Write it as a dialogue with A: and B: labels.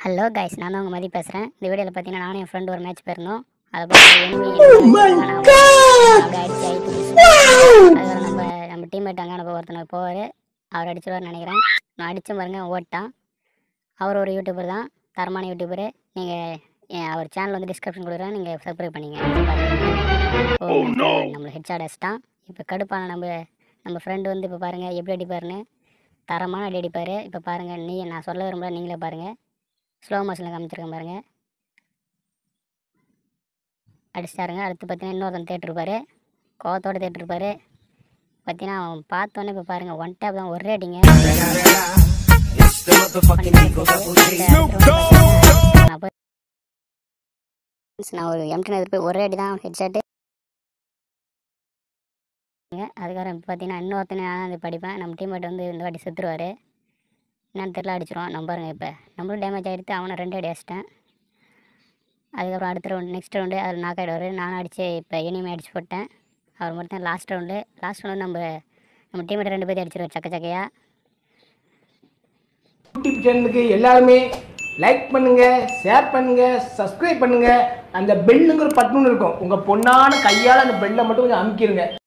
A: hello guys நான் தான் உங்கள் மதி பேசுகிறேன் இந்த வீடியோவில் பார்த்தீங்கன்னா நானும் என் ஃப்ரெண்டு ஒரு மேட்ச் போயிருந்தோம் அதை பார்த்து enemy அப்படியே அடிச்சு ஆயிட்டு அதுக்கப்புறம் நம்ம நம்ம டீம்மேட் அங்கே நம்ம ஒருத்தனை போவார் அவர் அடிச்சிருவார்னு நினைக்கிறேன் நான் அடித்த பாருங்க அவன் ஓட்டான் அவர் ஒரு யூடியூபர் தான் தரமான யூடியூபரு நீங்கள் அவர் சேனல் வந்து டிஸ்கிரிப்ஷன் கொடுக்குறேன் நீங்கள் சப்ஸ்கிரைப் பண்ணிங்க ஓ நம்மளை ஹெட்ஷாட் அடிச்சிட்டான் இப்போ கடுப்பான நம்ம நம்ம ஃப்ரெண்டு வந்து இப்போ பாருங்கள் எப்படி அடிப்பாருன்னு தரமான அடி அடிப்பார் இப்போ பாருங்கள் நீ நான் சொல்ல விரும்பல நீங்களே பாருங்கள் ஸ்லோ மோஷனில் காமிச்சிருக்கேன் பாருங்க அடிச்சிட்டாருங்க அடுத்து பார்த்தீங்கன்னா இன்னொருத்தன் தேட்டிருப்பாரு கோவத்தோடு தேட்டிருப்பாரு பார்த்தீங்கன்னா அவன் பார்த்தோன்னே இப்போ பாருங்கள் ஒன் டேப் தான் ஒரே அடிங்க நான் போய் நான் ஒரு எம்டன் எதிர்ப்பு ஒரே அடி தான் ஹெட்ஷாட்டு அதுக்கப்புறம் இப்போ பார்த்தீங்கன்னா இன்னொருத்தனை நான் வந்து படிப்பேன் நம்ம டீம்மேட் வந்து இந்த வாட்டி செத்துருவார் என்னன்னு தெரியல அடிச்சிருவான் நம்ம பாருங்க இப்போ நம்மளும் டேமேஜ் ஆகிடுத்து அவனை ரெண்டு அடி அடிச்சிட்டேன் அதுக்கப்புறம் அடுத்த ரவுண்ட் நெக்ஸ்ட் ரவுண்டு அதில் நாக் ஆகிடுவார் நானும் அடித்து இப்போ இனிமே அடிச்சு போட்டேன் அவர் மட்டும் லாஸ்ட் ரவுண்டு லாஸ்ட் ரவுண்டு நம்ம நம்ம டீம்மேட் ரெண்டு பேரும் அடிச்சிருவோம் சக்க சக்கையாக
B: யூடியூப் சேனலுக்கு எல்லாருமே லைக் பண்ணுங்க ஷேர் பண்ணுங்க சப்ஸ்கிரைப் பண்ணுங்க அந்த பெல்லுங்கிற பட்டன் இருக்கும் உங்க பொண்ணான கையால அந்த பெல்லை மட்டும் கொஞ்சம் அமுக்கிருங்க